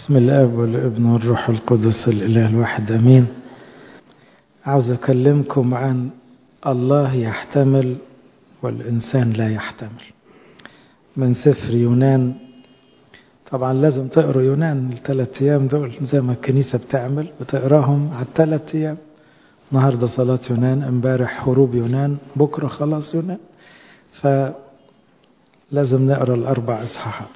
بسم الاب والابن والروح القدس الاله الواحد امين عاوز اكلمكم عن الله يحتمل والانسان لا يحتمل من سفر يونان طبعا لازم تقروا يونان الثلاث ايام دول زي ما الكنيسه بتعمل بتقراهم على الثلاث ايام النهارده صلاه يونان امبارح هروب يونان بكره خلاص يونان فلازم نقرا الاربع اصحاحات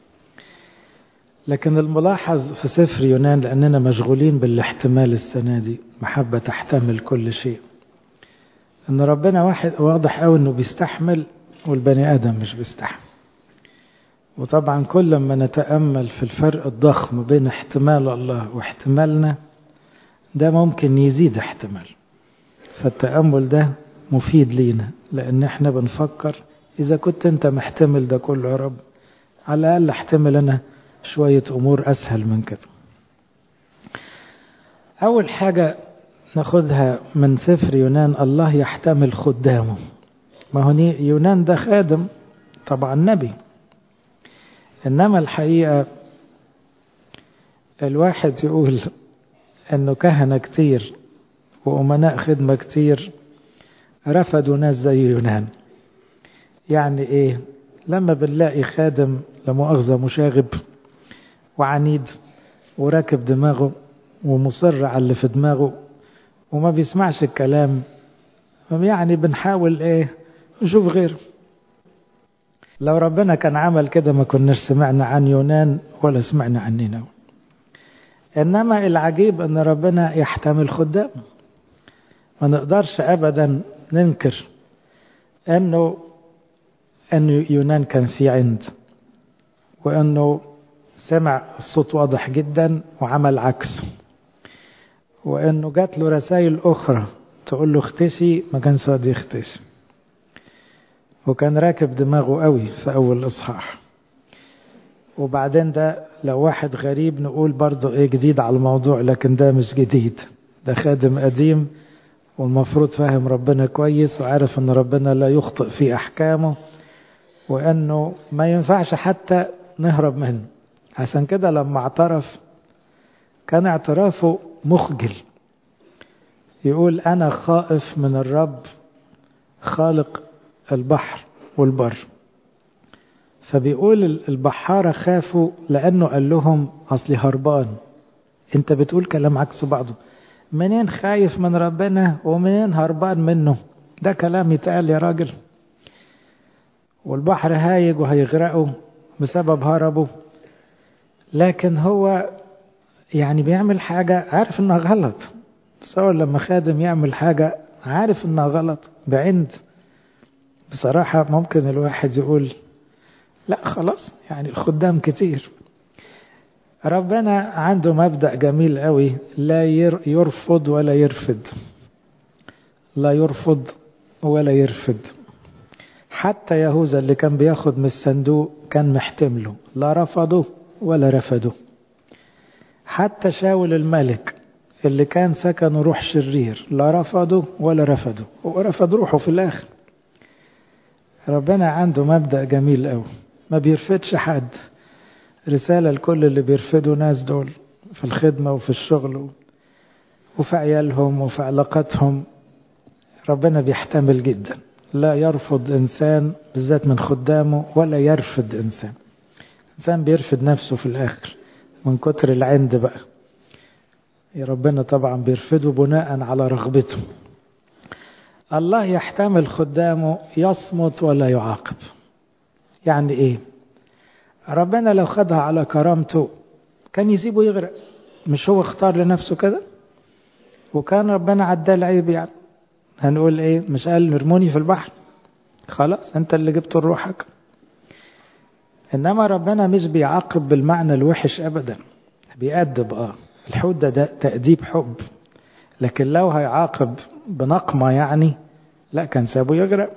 لكن الملاحظ في سفر يونان لأننا مشغولين بالاحتمال السنة دي محبة تحتمل كل شيء أن ربنا واحد واضح أوي أنه بيستحمل والبني آدم مش بيستحمل وطبعا كل ما نتأمل في الفرق الضخم بين احتمال الله واحتمالنا ده ممكن يزيد احتمال فالتأمل ده مفيد لينا لأن احنا بنفكر إذا كنت أنت محتمل ده كله يا رب على الأقل احتمل أنا شوية أمور أسهل من كده أول حاجة ناخدها من سفر يونان الله يحتمل خدامه ما هو يونان ده خادم طبعا نبي إنما الحقيقة الواحد يقول إنه كهنة كتير وأمناء خدمة كتير رفضوا ناس زي يونان يعني إيه لما بنلاقي خادم لمؤاخذة مشاغب وعنيد وراكب دماغه ومصر على اللي في دماغه وما بيسمعش الكلام يعني بنحاول ايه نشوف غيره لو ربنا كان عمل كده ما كناش سمعنا عن يونان ولا سمعنا عن نينوى انما العجيب ان ربنا يحتمل خدام ما نقدرش ابدا ننكر انه انه يونان كان في عند وانه سمع الصوت واضح جدا وعمل عكسه وانه جات له رسائل اخرى تقول له اختشي ما كانش راضي يختشي وكان راكب دماغه قوي في اول اصحاح وبعدين ده لو واحد غريب نقول برضه ايه جديد على الموضوع لكن ده مش جديد ده خادم قديم والمفروض فاهم ربنا كويس وعارف ان ربنا لا يخطئ في احكامه وانه ما ينفعش حتى نهرب منه عشان كده لما اعترف كان اعترافه مخجل يقول انا خائف من الرب خالق البحر والبر فبيقول البحارة خافوا لأنه قال لهم أصلي هربان أنت بتقول كلام عكس بعضه منين خايف من ربنا ومنين هربان منه ده كلام يتقال يا راجل والبحر هايج وهيغرقوا بسبب هربه لكن هو يعني بيعمل حاجة عارف انها غلط تصور لما خادم يعمل حاجة عارف انها غلط بعند بصراحة ممكن الواحد يقول لا خلاص يعني خدام كتير ربنا عنده مبدأ جميل قوي لا يرفض ولا يرفض لا يرفض ولا يرفض حتى يهوذا اللي كان بياخد من الصندوق كان محتمله لا رفضه ولا رفضه حتى شاول الملك اللي كان سكنه روح شرير لا رفضه ولا رفضه هو رفض روحه في الاخر ربنا عنده مبدأ جميل قوي ما بيرفضش حد رسالة لكل اللي بيرفضوا ناس دول في الخدمة وفي الشغل وفي عيالهم وفي علاقاتهم ربنا بيحتمل جدا لا يرفض إنسان بالذات من خدامه ولا يرفض إنسان إنسان بيرفض نفسه في الآخر من كتر العند بقى يا ربنا طبعا بيرفضه بناء على رغبته الله يحتمل خدامه يصمت ولا يعاقب يعني ايه ربنا لو خدها على كرامته كان يسيبه يغرق مش هو اختار لنفسه كده وكان ربنا عداه العيب يعني هنقول ايه مش قال نرموني في البحر خلاص انت اللي جبته لروحك انما ربنا مش بيعاقب بالمعنى الوحش ابدا بيأدب اه الحوت ده, ده تأديب حب لكن لو هيعاقب بنقمة يعني لا كان سابه يغرق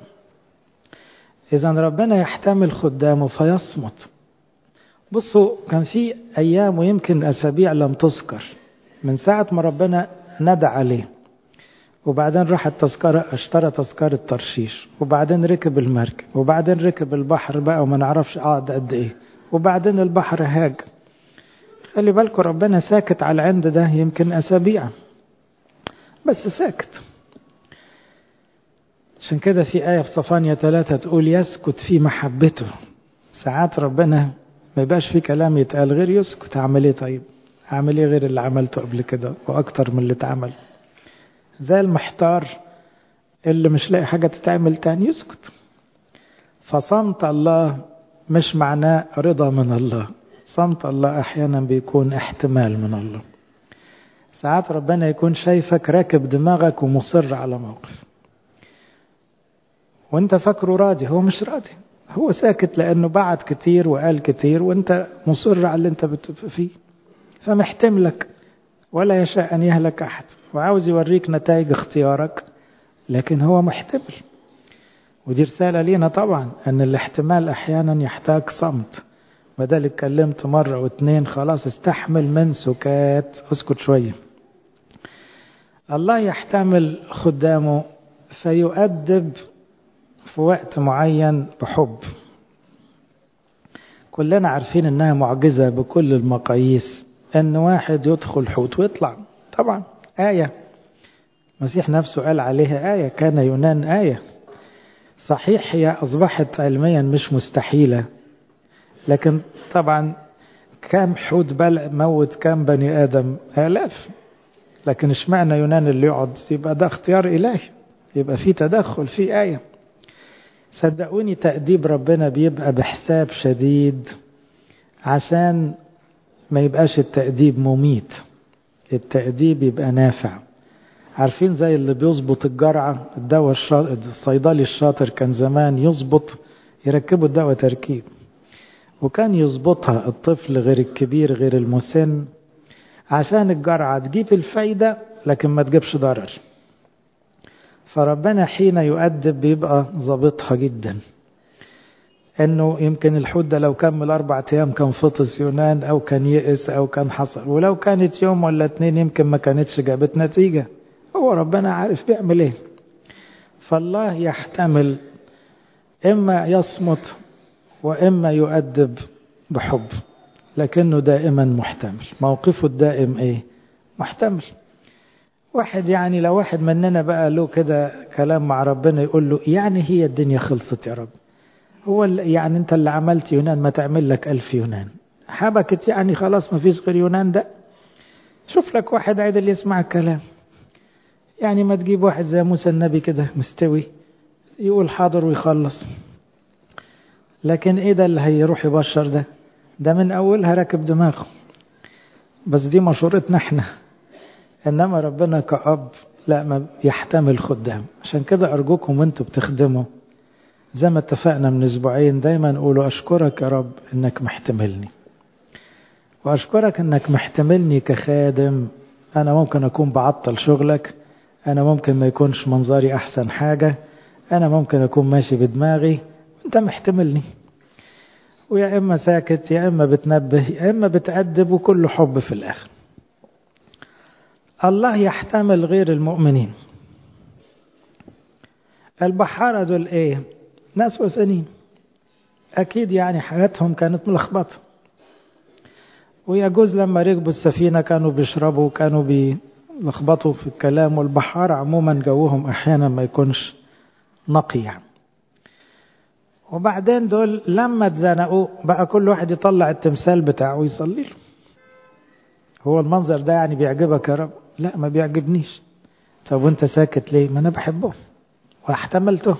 اذا ربنا يحتمل خدامه فيصمت بصوا كان في ايام ويمكن اسابيع لم تذكر من ساعة ما ربنا ندى عليه وبعدين راح التذكرة اشترى تذكرة ترشيش وبعدين ركب المركب وبعدين ركب البحر بقى وما نعرفش قعد قد ايه وبعدين البحر هاج خلي بالكم ربنا ساكت على العند ده يمكن أسابيع بس ساكت عشان كده في آية في صفانيا ثلاثة تقول يسكت في محبته ساعات ربنا ما يبقاش في كلام يتقال غير يسكت أعمل إيه طيب أعمل إيه غير اللي عملته قبل كده وأكتر من اللي اتعمل زي المحتار اللي مش لاقي حاجة تتعمل تاني يسكت فصمت الله مش معناه رضا من الله صمت الله أحيانا بيكون احتمال من الله ساعات ربنا يكون شايفك راكب دماغك ومصر على موقف وانت فاكره راضي هو مش راضي هو ساكت لانه بعد كتير وقال كتير وانت مصر على اللي انت فيه فمحتملك ولا يشاء ان يهلك احد وعاوز يوريك نتائج اختيارك لكن هو محتمل ودي رسالة لينا طبعا ان الاحتمال احيانا يحتاج صمت بدل اتكلمت مرة واتنين خلاص استحمل من سكات اسكت شوية الله يحتمل خدامه فيؤدب في وقت معين بحب كلنا عارفين انها معجزة بكل المقاييس ان واحد يدخل حوت ويطلع طبعا آية المسيح نفسه قال عليها آية كان يونان آية صحيح هي أصبحت علميا مش مستحيلة لكن طبعا كام حوت بل موت كام بني آدم آلاف لكن اشمعنى يونان اللي يقعد يبقى ده اختيار إلهي يبقى في تدخل في آية صدقوني تأديب ربنا بيبقى بحساب شديد عشان ما يبقاش التأديب مميت التأديب يبقى نافع عارفين زي اللي بيظبط الجرعة الدواء الشاطر الصيدلي الشاطر كان زمان يظبط يركبوا الدواء تركيب وكان يظبطها الطفل غير الكبير غير المسن عشان الجرعة تجيب الفايدة لكن ما تجيبش ضرر فربنا حين يؤدب بيبقى ظابطها جدا انه يمكن الحوت ده لو كمل اربع ايام كان فطس يونان او كان يئس او كان حصل ولو كانت يوم ولا اتنين يمكن ما كانتش جابت نتيجة هو ربنا عارف بيعمل ايه فالله يحتمل اما يصمت واما يؤدب بحب لكنه دائما محتمل موقفه الدائم ايه محتمل واحد يعني لو واحد مننا بقى له كده كلام مع ربنا يقول له يعني هي الدنيا خلصت يا رب هو يعني انت اللي عملت يونان ما تعمل لك ألف يونان حبكت يعني خلاص ما فيش غير يونان ده شوف لك واحد عدل يسمع الكلام يعني ما تجيب واحد زي موسى النبي كده مستوي يقول حاضر ويخلص لكن ايه ده اللي هيروح يبشر ده ده من اولها راكب دماغه بس دي مشورتنا احنا انما ربنا كأب لا ما يحتمل خدام عشان كده ارجوكم وانتوا بتخدموا زي ما اتفقنا من اسبوعين دايما قولوا اشكرك يا رب انك محتملني واشكرك انك محتملني كخادم انا ممكن اكون بعطل شغلك انا ممكن ما يكونش منظري احسن حاجة انا ممكن اكون ماشي بدماغي انت محتملني ويا اما ساكت يا اما بتنبه يا اما بتأدب وكله حب في الاخر الله يحتمل غير المؤمنين البحارة دول ايه ناس وثنين اكيد يعني حياتهم كانت ملخبطة ويجوز لما ركبوا السفينة كانوا بيشربوا كانوا بيلخبطوا في الكلام والبحار عموما جوهم احيانا ما يكونش نقي يعني وبعدين دول لما اتزنقوا بقى كل واحد يطلع التمثال بتاعه ويصلي له هو المنظر ده يعني بيعجبك يا رب لا ما بيعجبنيش طب وانت ساكت ليه ما انا بحبه واحتملته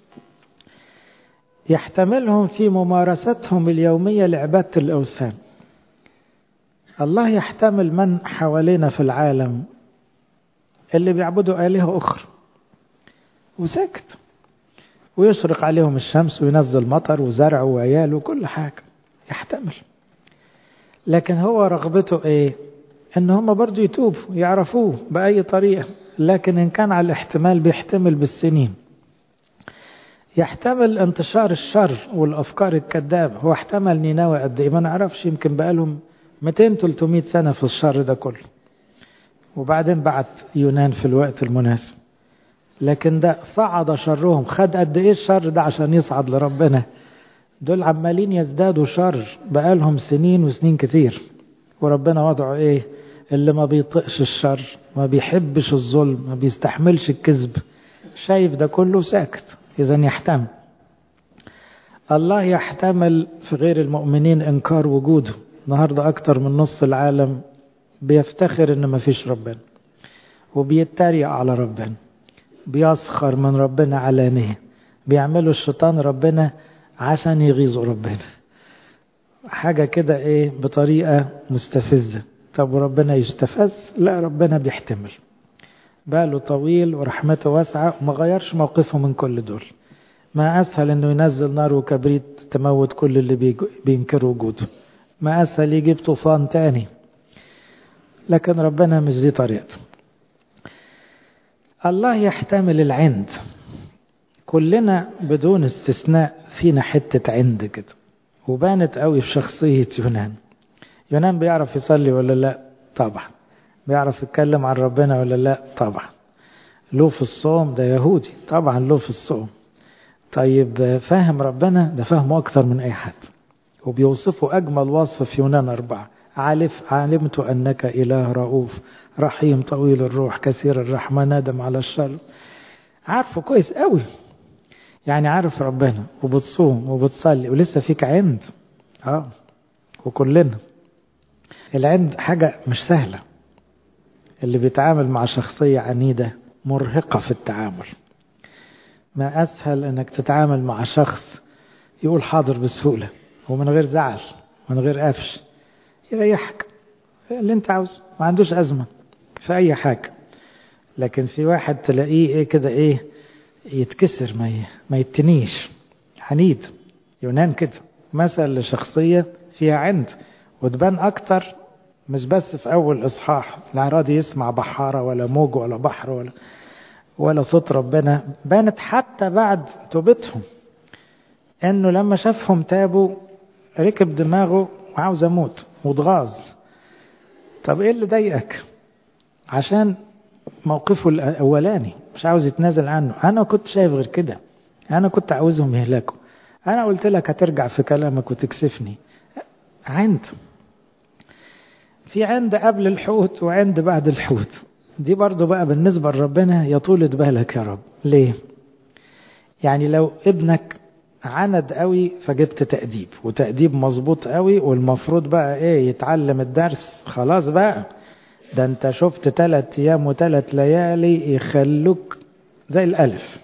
يحتملهم في ممارستهم اليومية لعبادة الأوثان الله يحتمل من حوالينا في العالم اللي بيعبدوا آلهة أخرى وساكت ويشرق عليهم الشمس وينزل مطر وزرع وعيال وكل حاجة يحتمل لكن هو رغبته ايه ان هم برضو يتوبوا يعرفوه بأي طريقة لكن ان كان على الاحتمال بيحتمل بالسنين يحتمل انتشار الشر والافكار الكذابة هو احتمل نينوى قد ايه ما نعرفش يمكن بقالهم 200 300 سنة في الشر ده كله وبعدين بعت يونان في الوقت المناسب لكن ده صعد شرهم خد قد ايه الشر ده عشان يصعد لربنا دول عمالين يزدادوا شر بقالهم سنين وسنين كتير وربنا وضعه ايه اللي ما بيطقش الشر ما بيحبش الظلم ما بيستحملش الكذب شايف ده كله ساكت اذا يحتمل الله يحتمل في غير المؤمنين انكار وجوده النهارده اكتر من نص العالم بيفتخر ان ما فيش ربنا وبيتريق على ربنا بيسخر من ربنا علانية بيعملوا الشيطان ربنا عشان يغيظوا ربنا حاجة كده ايه بطريقة مستفزة طب وربنا يستفز لا ربنا بيحتمل باله طويل ورحمته واسعة وما غيرش موقفه من كل دول ما أسهل أنه ينزل نار وكبريت تموت كل اللي بينكروا وجوده ما أسهل يجيب طوفان تاني لكن ربنا مش دي طريقته الله يحتمل العند كلنا بدون استثناء فينا حتة عند كده وبانت قوي في شخصية يونان يونان بيعرف يصلي ولا لا طبعا بيعرف يتكلم عن ربنا ولا لا طبعا له في الصوم ده يهودي طبعا له في الصوم طيب فاهم ربنا ده فاهمه أكتر من أي حد وبيوصفه أجمل وصف في يونان أربعة عالف علمت أنك إله رؤوف رحيم طويل الروح كثير الرحمة نادم على الشر عارفه كويس قوي يعني عارف ربنا وبتصوم وبتصلي ولسه فيك عند اه وكلنا العند حاجة مش سهلة اللي بيتعامل مع شخصية عنيدة مرهقة في التعامل ما أسهل أنك تتعامل مع شخص يقول حاضر بسهولة ومن غير زعل من غير قفش يريحك اللي انت عاوز ما عندوش أزمة في أي حاجة لكن في واحد تلاقيه ايه كده ايه يتكسر ما ما يتنيش عنيد يونان كده مثل لشخصية فيها عند وتبان أكتر مش بس في أول إصحاح لا راضي يسمع بحارة ولا موج ولا بحر ولا ولا صوت ربنا بانت حتى بعد توبتهم انه لما شافهم تابوا ركب دماغه وعاوز اموت واتغاظ طب ايه اللي ضايقك عشان موقفه الاولاني مش عاوز يتنازل عنه انا كنت شايف غير كده انا كنت عاوزهم يهلكوا انا قلت لك هترجع في كلامك وتكسفني عند في عند قبل الحوت وعند بعد الحوت دي برضو بقى بالنسبة لربنا يا طولة بالك يا رب ليه يعني لو ابنك عند قوي فجبت تأديب وتأديب مظبوط قوي والمفروض بقى ايه يتعلم الدرس خلاص بقى ده انت شفت ثلاث ايام وثلاث ليالي يخلوك زي الالف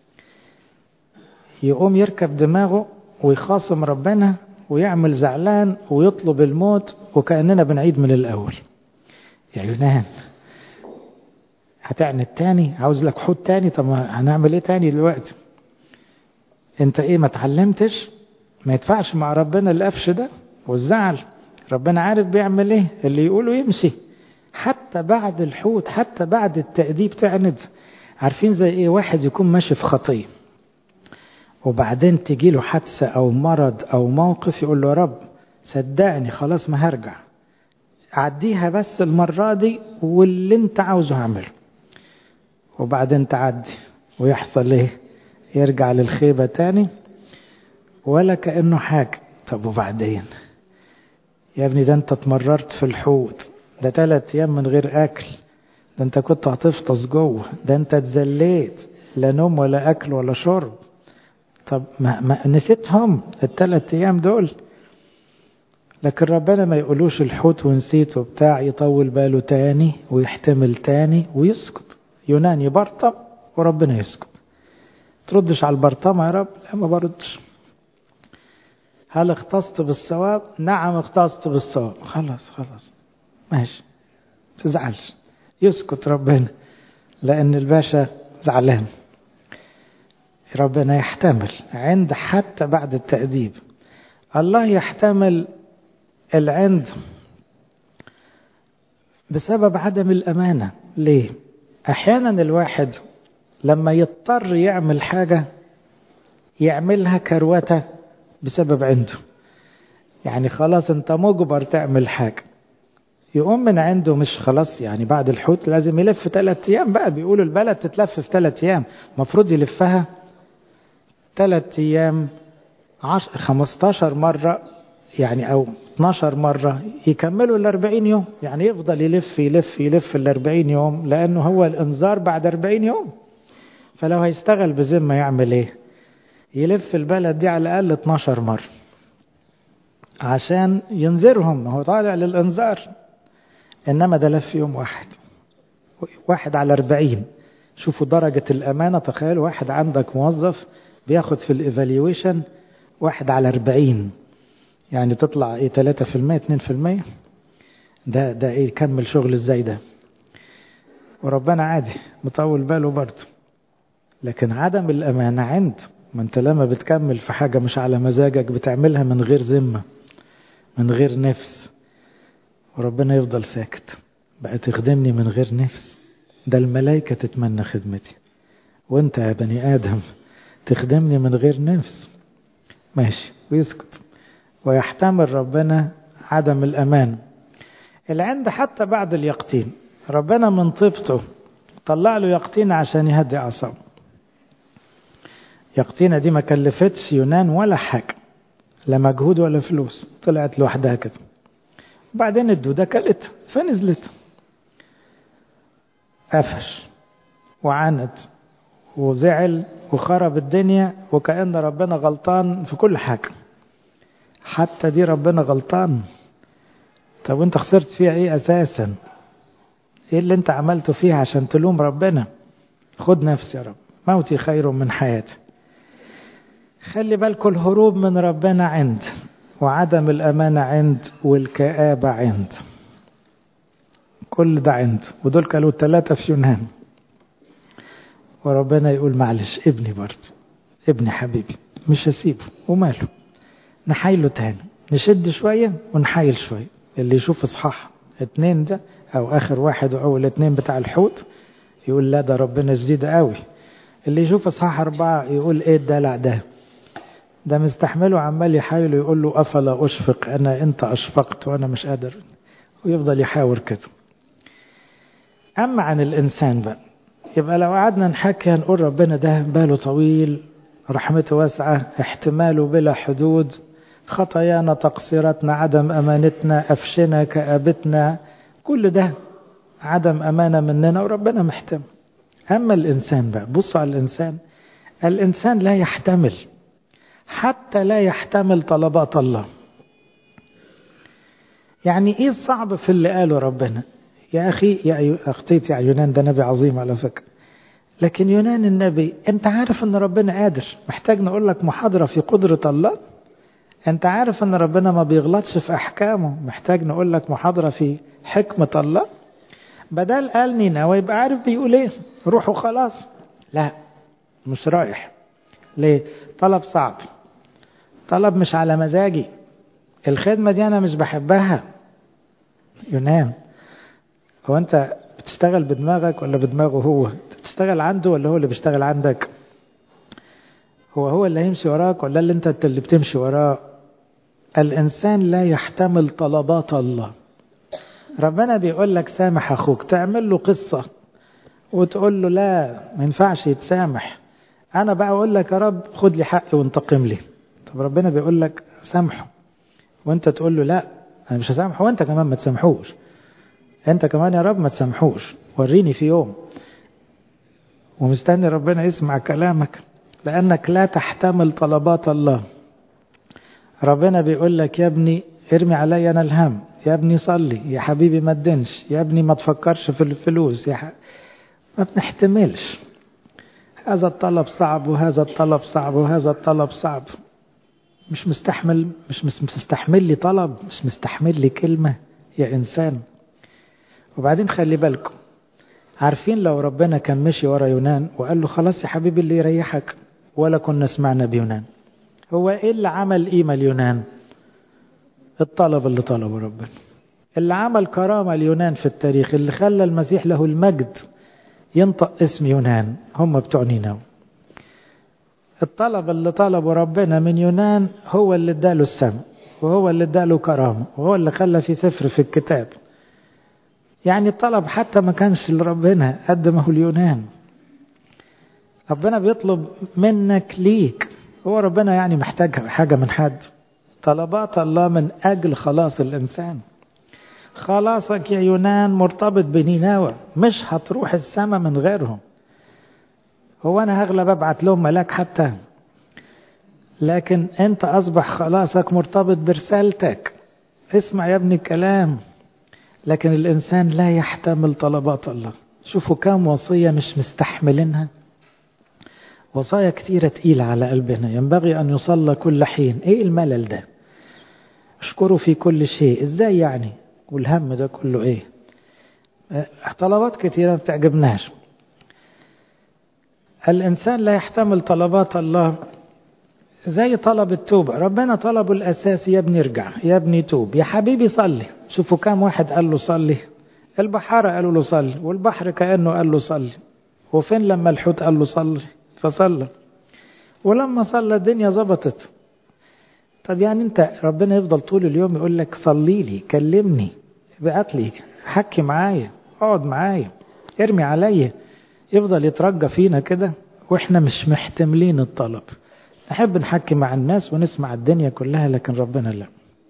يقوم يركب دماغه ويخاصم ربنا ويعمل زعلان ويطلب الموت وكأننا بنعيد من الأول يا يونان هتعند تاني عاوز لك حوت تاني طب هنعمل ايه تاني دلوقتي انت ايه ما اتعلمتش ما يدفعش مع ربنا القفش ده والزعل ربنا عارف بيعمل ايه اللي يقوله يمشي حتى بعد الحوت حتى بعد التأديب تعند عارفين زي ايه واحد يكون ماشي في خطيه وبعدين تجي له حادثة أو مرض أو موقف يقول له يا رب صدقني خلاص ما هرجع عديها بس المرة دي واللي انت عاوزه هعمله وبعدين تعدي ويحصل ايه يرجع للخيبة تاني ولا كأنه حاجة طب وبعدين يا ابني ده انت اتمررت في الحوت ده ثلاث ايام من غير اكل ده انت كنت هتفطس جوه ده انت اتذليت لا نوم ولا اكل ولا شرب طب ما, ما نسيتهم الثلاث ايام دول لكن ربنا ما يقولوش الحوت ونسيته بتاع يطول باله تاني ويحتمل تاني ويسكت يونان يبرطم وربنا يسكت تردش على البرطمة يا رب لا ما بردش هل اختصت بالصواب نعم اختصت بالصواب خلاص خلاص ماشي تزعلش يسكت ربنا لان الباشا زعلان ربنا يحتمل عند حتى بعد التأديب الله يحتمل العند بسبب عدم الأمانة ليه؟ أحيانا الواحد لما يضطر يعمل حاجة يعملها كروتة بسبب عنده يعني خلاص انت مجبر تعمل حاجة يقوم من عنده مش خلاص يعني بعد الحوت لازم يلف ثلاث ايام بقى بيقولوا البلد تتلف في ثلاث ايام المفروض يلفها ثلاث ايام عشر خمستاشر مرة يعني او 12 مرة يكملوا ال 40 يوم يعني يفضل يلف يلف يلف ال 40 يوم لأنه هو الإنذار بعد 40 يوم فلو هيشتغل بذمة يعمل إيه؟ يلف البلد دي على الأقل 12 مرة عشان ينذرهم هو طالع للإنذار إنما ده لف يوم واحد واحد على 40 شوفوا درجة الأمانة تخيل واحد عندك موظف بياخد في الإيفاليويشن واحد على 40 يعني تطلع ايه 3% 2% ده ده ايه يكمل شغل ازاي ده وربنا عادي مطول باله برضه لكن عدم الامانه عند ما انت لما بتكمل في حاجه مش على مزاجك بتعملها من غير ذمه من غير نفس وربنا يفضل ساكت بقى تخدمني من غير نفس ده الملائكه تتمنى خدمتي وانت يا بني ادم تخدمني من غير نفس ماشي ويسكت ويحتمل ربنا عدم الأمان العند حتى بعد اليقطين ربنا من طيبته طلع له يقطين عشان يهدي أعصابه يقطينة دي ما كلفتش يونان ولا حاجة لا مجهود ولا فلوس طلعت لوحدها كده وبعدين الدودة كلتها فنزلت قفش وعند وزعل وخرب الدنيا وكأن ربنا غلطان في كل حاجة حتى دي ربنا غلطان طب وانت خسرت فيها ايه اساسا ايه اللي انت عملته فيها عشان تلوم ربنا خد نفسي يا رب موتي خير من حياتي خلي بالكم الهروب من ربنا عند وعدم الأمانة عند والكآبة عند كل ده عند ودول كانوا الثلاثة في يونان وربنا يقول معلش ابني برضه ابني حبيبي مش هسيبه وماله نحايله تاني نشد شوية ونحايل شوية اللي يشوف اصحاح اتنين ده او اخر واحد او الاتنين بتاع الحوت يقول لا ده ربنا شديد قوي اللي يشوف اصحاح اربعة يقول ايه الدلع ده ده مستحمله عمال يحاول يقول له افلا اشفق انا انت اشفقت وانا مش قادر ويفضل يحاور كده اما عن الانسان بقى يبقى لو قعدنا نحكي هنقول ربنا ده باله طويل رحمته واسعة احتماله بلا حدود خطايانا تقصيراتنا عدم أمانتنا أفشنا كآبتنا كل ده عدم أمانة مننا وربنا محتمل أما الإنسان بقى بصوا على الإنسان الإنسان لا يحتمل حتى لا يحتمل طلبات الله يعني إيه الصعب في اللي قاله ربنا يا أخي يا أختيتي يا يونان ده نبي عظيم على فكرة لكن يونان النبي انت عارف ان ربنا قادر محتاج نقول لك محاضرة في قدرة الله انت عارف ان ربنا ما بيغلطش في احكامه محتاج نقول لك محاضرة في حكمة الله بدل قال نينوى يبقى عارف بيقول ايه روح وخلاص لا مش رايح ليه طلب صعب طلب مش على مزاجي الخدمة دي انا مش بحبها يونان هو انت بتشتغل بدماغك ولا بدماغه هو بتشتغل عنده ولا هو اللي بيشتغل عندك هو هو اللي هيمشي وراك ولا اللي انت اللي بتمشي وراه الانسان لا يحتمل طلبات الله ربنا بيقول لك سامح اخوك تعمل له قصة وتقول له لا ما ينفعش يتسامح انا بقى اقول لك يا رب خد لي حقي وانتقم لي طب ربنا بيقول لك سامحه وانت تقول له لا انا مش هسامحه وانت كمان ما تسامحوش انت كمان يا رب ما تسامحوش وريني في يوم ومستني ربنا يسمع كلامك لأنك لا تحتمل طلبات الله ربنا بيقول لك يا ابني ارمي علي أنا الهم يا ابني صلي يا حبيبي ما تدنش يا ابني ما تفكرش في الفلوس يا ح... ما بنحتملش هذا الطلب صعب وهذا الطلب صعب وهذا الطلب صعب مش مستحمل مش مستحمل لي طلب مش مستحمل لي كلمة يا إنسان وبعدين خلي بالكم عارفين لو ربنا كان مشي ورا يونان وقال له خلاص يا حبيبي اللي يريحك ولا كنا سمعنا بيونان هو ايه اللي عمل قيمة ليونان الطلب اللي طلبه ربنا اللي عمل كرامة ليونان في التاريخ اللي خلى المسيح له المجد ينطق اسم يونان هم بتوع نينوى الطلب اللي طلبه ربنا من يونان هو اللي اداله السماء وهو اللي اداله كرامة وهو اللي خلى في سفر في الكتاب يعني الطلب حتى ما كانش لربنا قد ما هو اليونان ربنا بيطلب منك ليك هو ربنا يعني محتاج حاجة من حد طلبات الله من أجل خلاص الإنسان خلاصك يا يونان مرتبط بنينوى مش هتروح السماء من غيرهم هو أنا هغلب أبعت لهم ملاك حتى لكن أنت أصبح خلاصك مرتبط برسالتك اسمع يا ابني الكلام لكن الإنسان لا يحتمل طلبات الله شوفوا كم وصية مش مستحملينها وصايا كثيرة تقيلة على قلبنا ينبغي أن يصلى كل حين إيه الملل ده اشكره في كل شيء إزاي يعني والهم ده كله إيه طلبات كثيرة ما بتعجبناش الإنسان لا يحتمل طلبات الله زي طلب التوبة ربنا طلبه الأساسي يا ابني ارجع يا ابني توب يا حبيبي صلي شوفوا كام واحد قال له صلي البحارة قالوا له صلي والبحر كأنه قال له صلي وفين لما الحوت قال له صلي فصلى ولما صلى الدنيا ظبطت طب يعني انت ربنا يفضل طول اليوم يقول لك صلي لي كلمني ابعت لي حكي معايا اقعد معايا ارمي عليا يفضل يترجى فينا كده واحنا مش محتملين الطلب نحب نحكي مع الناس ونسمع الدنيا كلها لكن ربنا لا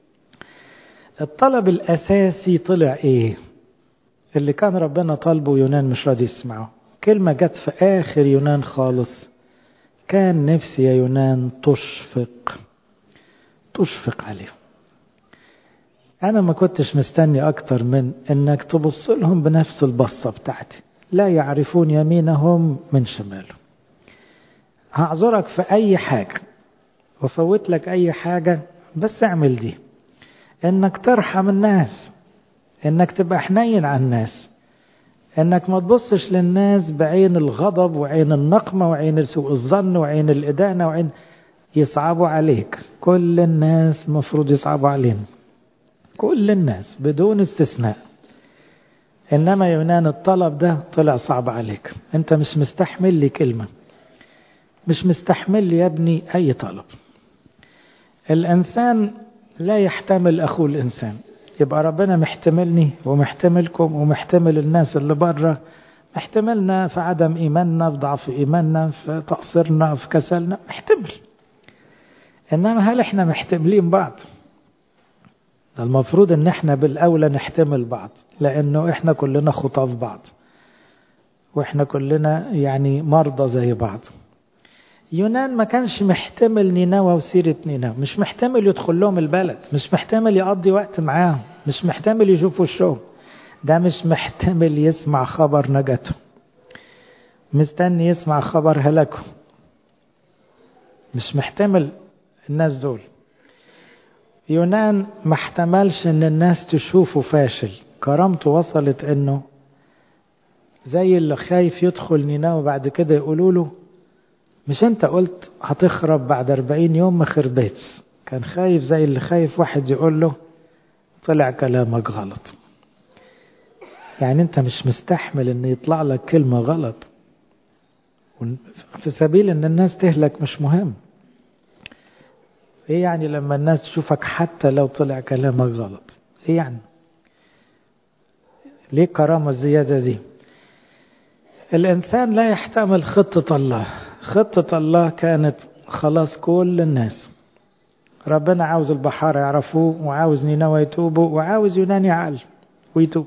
الطلب الأساسي طلع إيه اللي كان ربنا طالبه يونان مش راضي يسمعه كلمة جت في آخر يونان خالص كان نفسي يا يونان تشفق تشفق عليهم أنا ما كنتش مستني أكتر من إنك تبص لهم بنفس البصة بتاعتي لا يعرفون يمينهم من شمالهم هعذرك في أي حاجة وفوت لك أي حاجة بس اعمل دي إنك ترحم الناس إنك تبقى حنين على الناس إنك ما تبصش للناس بعين الغضب وعين النقمة وعين سوء الظن وعين الإدانة وعين يصعبوا عليك كل الناس مفروض يصعبوا علينا كل الناس بدون استثناء إنما يونان الطلب ده طلع صعب عليك أنت مش مستحمل لي كلمة مش مستحمل لي يا ابني أي طلب الإنسان لا يحتمل أخوه الإنسان يبقى ربنا محتملني ومحتملكم ومحتمل الناس اللي بره محتملنا في عدم إيماننا في ضعف إيماننا في تقصيرنا في كسلنا محتمل إنما هل إحنا محتملين بعض ده المفروض إن إحنا بالأولى نحتمل بعض لأنه إحنا كلنا خطاف بعض وإحنا كلنا يعني مرضى زي بعض يونان ما كانش محتمل نينوى وسيرة نينوى مش محتمل يدخل لهم البلد مش محتمل يقضي وقت معاهم مش محتمل يشوفوا الشغل ده مش محتمل يسمع خبر نجاته مستني يسمع خبر هلاكه مش محتمل الناس دول يونان ما احتملش ان الناس تشوفه فاشل كرامته وصلت انه زي اللي خايف يدخل نينوى بعد كده يقولوا له مش انت قلت هتخرب بعد أربعين يوم ما خربتش كان خايف زي اللي خايف واحد يقول له طلع كلامك غلط يعني انت مش مستحمل ان يطلع لك كلمة غلط في سبيل ان الناس تهلك مش مهم ايه يعني لما الناس تشوفك حتى لو طلع كلامك غلط ايه يعني ليه كرامة الزيادة دي الإنسان لا يحتمل خطة الله خطة الله كانت خلاص كل الناس ربنا عاوز البحارة يعرفوه وعاوز نينوى يتوبوا وعاوز يونان يعال ويتوب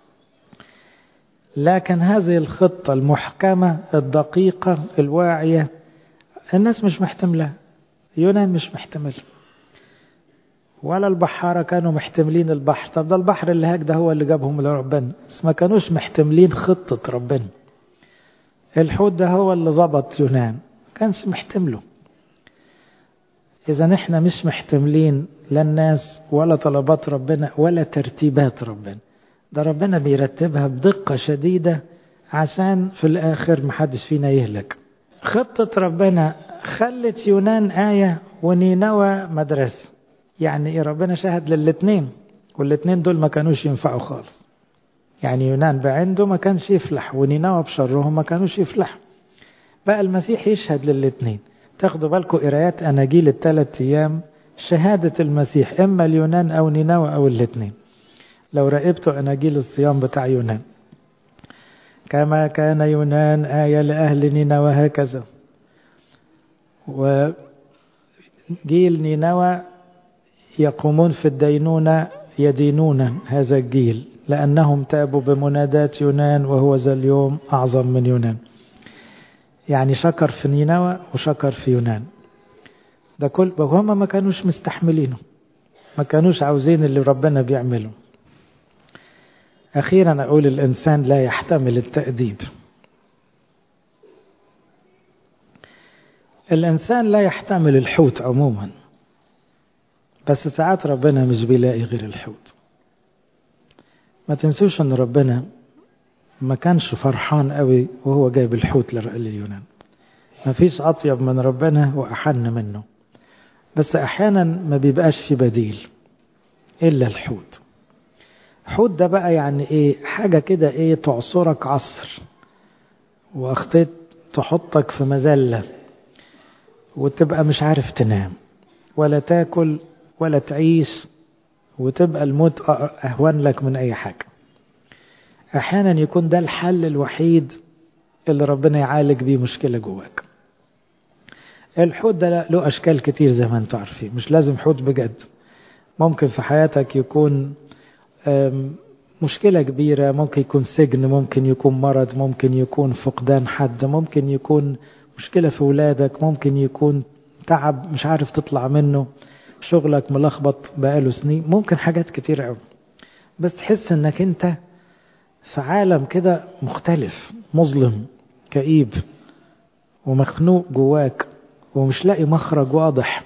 لكن هذه الخطة المحكمة الدقيقة الواعية الناس مش محتملة يونان مش محتمل ولا البحارة كانوا محتملين البحر طب ده البحر اللي هاك ده هو اللي جابهم لربنا بس ما كانوش محتملين خطة ربنا الحوت ده هو اللي ظبط يونان كانش محتمله إذا احنا مش محتملين لا الناس ولا طلبات ربنا ولا ترتيبات ربنا ده ربنا بيرتبها بدقة شديدة عشان في الآخر محدش فينا يهلك خطة ربنا خلت يونان آية ونينوى مدرسة يعني إيه ربنا شهد للاتنين والاتنين دول ما كانوش ينفعوا خالص يعني يونان بعنده ما كانش يفلح ونينوى بشرهم ما كانوش يفلحوا بقى المسيح يشهد للاتنين تاخدوا بالكم قرايات أناجيل الثلاث أيام شهادة المسيح إما اليونان أو نينوى أو الاتنين لو راقبتوا أناجيل الصيام بتاع يونان كما كان يونان آية لأهل نينوى هكذا وجيل نينوى يقومون في الدينونة يدينون هذا الجيل لأنهم تابوا بمنادات يونان وهو ذا اليوم أعظم من يونان يعني شكر في نينوى وشكر في يونان ده كل وهم ما كانوش مستحملينه ما كانوش عاوزين اللي ربنا بيعمله أخيرا أقول الإنسان لا يحتمل التأديب الإنسان لا يحتمل الحوت عموما بس ساعات ربنا مش بيلاقي غير الحوت ما تنسوش ان ربنا ما كانش فرحان قوي وهو جايب الحوت لليونان ما فيش اطيب من ربنا واحن منه بس احيانا ما بيبقاش في بديل الا الحوت حوت ده بقى يعني ايه حاجة كده ايه تعصرك عصر واخطيت تحطك في مذلة وتبقى مش عارف تنام ولا تاكل ولا تعيش وتبقى الموت أهون لك من أي حاجة أحيانا يكون ده الحل الوحيد اللي ربنا يعالج بيه مشكلة جواك الحوت ده له أشكال كتير زي ما انتم عارفين مش لازم حوت بجد ممكن في حياتك يكون مشكلة كبيرة ممكن يكون سجن ممكن يكون مرض ممكن يكون فقدان حد ممكن يكون مشكلة في ولادك ممكن يكون تعب مش عارف تطلع منه شغلك ملخبط بقاله سنين ممكن حاجات كتير قوي بس تحس انك انت في عالم كده مختلف مظلم كئيب ومخنوق جواك ومش لاقي مخرج واضح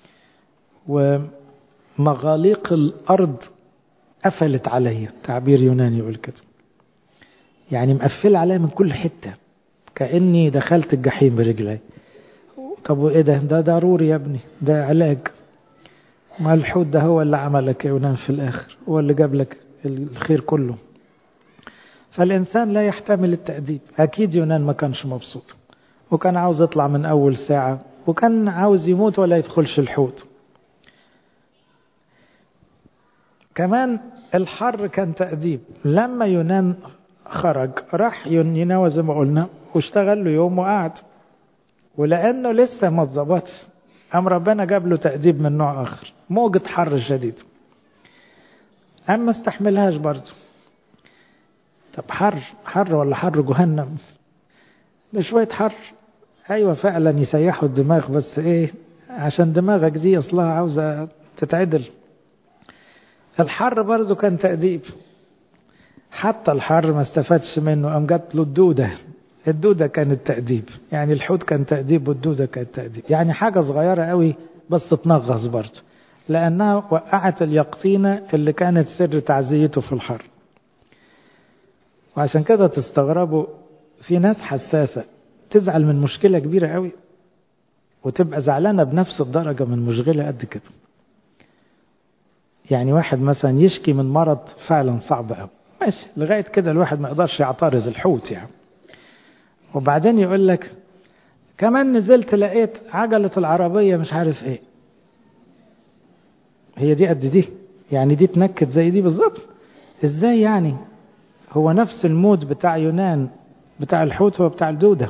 ومغاليق الارض قفلت عليا تعبير يوناني يقول كده يعني مقفل عليا من كل حته كاني دخلت الجحيم برجلي طب وايه ده ده ضروري يا ابني ده علاج ما الحوت ده هو اللي عملك يا يونان في الآخر هو اللي جاب لك الخير كله فالإنسان لا يحتمل التأديب أكيد يونان ما كانش مبسوط وكان عاوز يطلع من أول ساعة وكان عاوز يموت ولا يدخلش الحوت كمان الحر كان تأديب لما يونان خرج راح ينوى زي ما قلنا واشتغل له يوم وقعد ولأنه لسه ما اتظبطش أم ربنا جاب له تأديب من نوع آخر موجة حر شديد أما استحملهاش برضه طب حر حر ولا حر جهنم ده شوية حر أيوة فعلا يسيحوا الدماغ بس إيه عشان دماغك دي أصلها عاوزة تتعدل الحر برضه كان تأديب حتى الحر ما استفادش منه قام جات له الدودة الدودة كانت تأديب يعني الحوت كان تأديب والدودة كانت تأديب يعني حاجة صغيرة قوي بس تنغص برضه لأنها وقعت اليقطينة اللي كانت سر تعزيته في الحر وعشان كده تستغربوا في ناس حساسة تزعل من مشكلة كبيرة قوي وتبقى زعلانة بنفس الدرجة من مشغلة قد كده يعني واحد مثلا يشكي من مرض فعلا صعب قوي ماشي لغاية كده الواحد ما يقدرش يعترض الحوت يعني وبعدين يقول لك كمان نزلت لقيت عجلة العربية مش عارف ايه هي دي قد دي يعني دي تنكد زي دي بالظبط ازاي يعني هو نفس المود بتاع يونان بتاع الحوت هو بتاع الدودة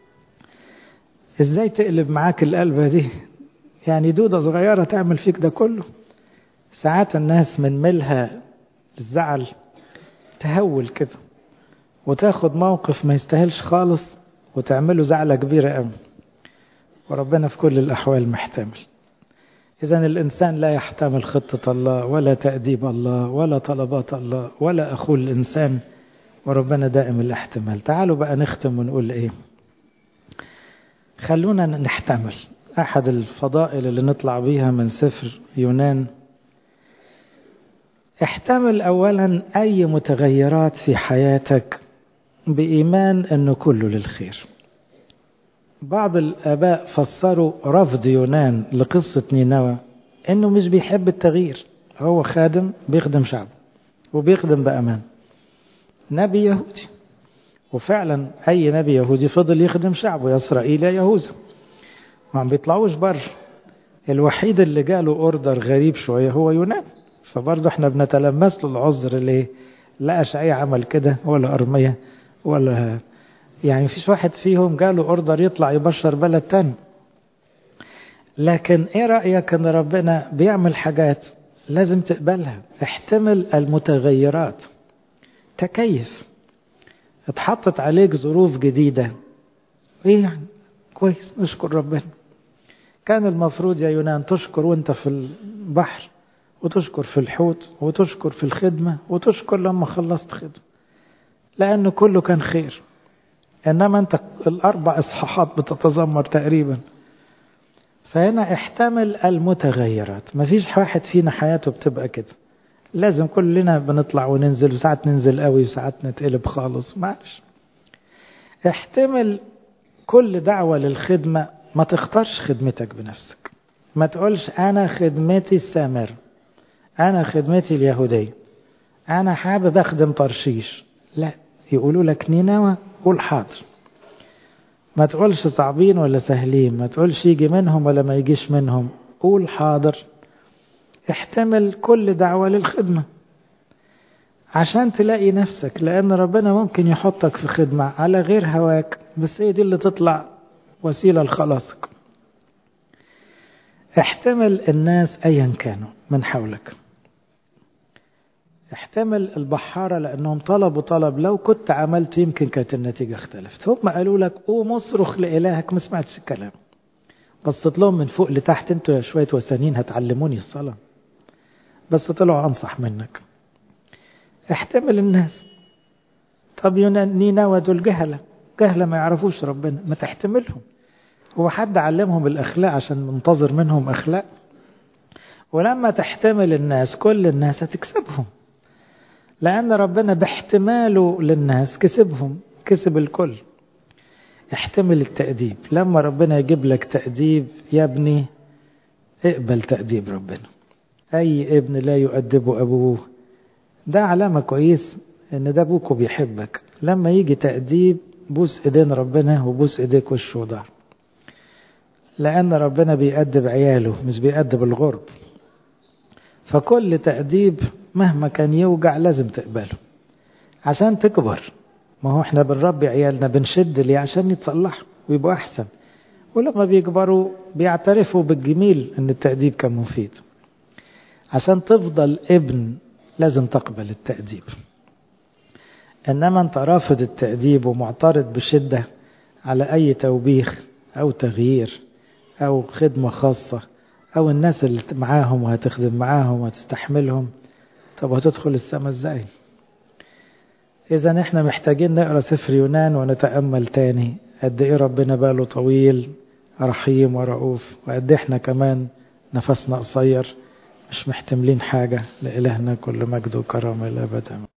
ازاي تقلب معاك القلبة دي يعني دودة صغيرة تعمل فيك ده كله ساعات الناس من ملها الزعل تهول كده وتاخد موقف ما يستاهلش خالص وتعمله زعلة كبيرة قوي وربنا في كل الأحوال محتمل إذا الإنسان لا يحتمل خطة الله ولا تأديب الله ولا طلبات الله ولا أخول الإنسان وربنا دائم الاحتمال تعالوا بقى نختم ونقول إيه خلونا نحتمل أحد الفضائل اللي نطلع بيها من سفر يونان احتمل أولا أي متغيرات في حياتك بإيمان أنه كله للخير بعض الآباء فسروا رفض يونان لقصة نينوى أنه مش بيحب التغيير هو خادم بيخدم شعبه وبيخدم بأمان نبي يهودي وفعلا أي نبي يهودي فضل يخدم شعبه يا إسرائيل يا يهوذا ما بيطلعوش بره الوحيد اللي جاله اوردر غريب شوية هو يونان فبرضه احنا بنتلمس له العذر ليه لا أشعية عمل كده ولا أرمية ولا يعني مفيش واحد فيهم جاله اوردر يطلع يبشر بلد تاني لكن ايه رأيك ان ربنا بيعمل حاجات لازم تقبلها احتمل المتغيرات تكيف اتحطت عليك ظروف جديدة ايه يعني كويس نشكر ربنا كان المفروض يا يونان تشكر وانت في البحر وتشكر في الحوت وتشكر في الخدمة وتشكر لما خلصت خدمة لأنه كله كان خير إنما أنت الأربع إصحاحات بتتذمر تقريبا فهنا احتمل المتغيرات مفيش واحد فينا حياته بتبقى كده لازم كلنا بنطلع وننزل وساعات ننزل قوي وساعات نتقلب خالص معلش احتمل كل دعوة للخدمة ما تختارش خدمتك بنفسك ما تقولش أنا خدمتي السامر أنا خدمتي اليهودية أنا حابب أخدم طرشيش لا يقولوا لك نينوى قول حاضر ما تقولش صعبين ولا سهلين ما تقولش يجي منهم ولا ما يجيش منهم قول حاضر احتمل كل دعوة للخدمة عشان تلاقي نفسك لأن ربنا ممكن يحطك في خدمة على غير هواك بس هي دي اللي تطلع وسيلة لخلاصك احتمل الناس أيا كانوا من حولك احتمل البحارة لأنهم طلبوا طلب لو كنت عملت يمكن كانت النتيجة اختلفت هم قالوا لك قوم اصرخ لإلهك ما سمعتش الكلام بصت لهم من فوق لتحت انتوا يا شوية وثنين هتعلموني الصلاة بس طلعوا أنصح منك احتمل الناس طب نينوى دول جهلة جهلة ما يعرفوش ربنا ما تحتملهم هو حد علمهم الأخلاق عشان منتظر منهم أخلاق ولما تحتمل الناس كل الناس هتكسبهم لأن ربنا باحتماله للناس كسبهم كسب الكل احتمل التأديب لما ربنا يجيب لك تأديب يا ابني اقبل تأديب ربنا أي ابن لا يؤدبه أبوه ده علامة كويس إن ده أبوك بيحبك لما يجي تأديب بوس إيدين ربنا وبوس إيديك وش وضهر لأن ربنا بيأدب عياله مش بيأدب الغرب فكل تأديب مهما كان يوجع لازم تقبله عشان تكبر ما هو احنا بنربي عيالنا بنشد ليه عشان يتصلحوا ويبقوا أحسن ولما بيكبروا بيعترفوا بالجميل ان التأديب كان مفيد عشان تفضل ابن لازم تقبل التأديب إنما أنت رافض التأديب ومعترض بشدة على أي توبيخ أو تغيير أو خدمة خاصة أو الناس اللي معاهم وهتخدم معاهم وهتستحملهم طب هتدخل السماء ازاي إذا احنا محتاجين نقرأ سفر يونان ونتأمل تاني قد إيه ربنا باله طويل رحيم ورؤوف وقد احنا كمان نفسنا قصير مش محتملين حاجة لإلهنا كل مجد وكرم الأبد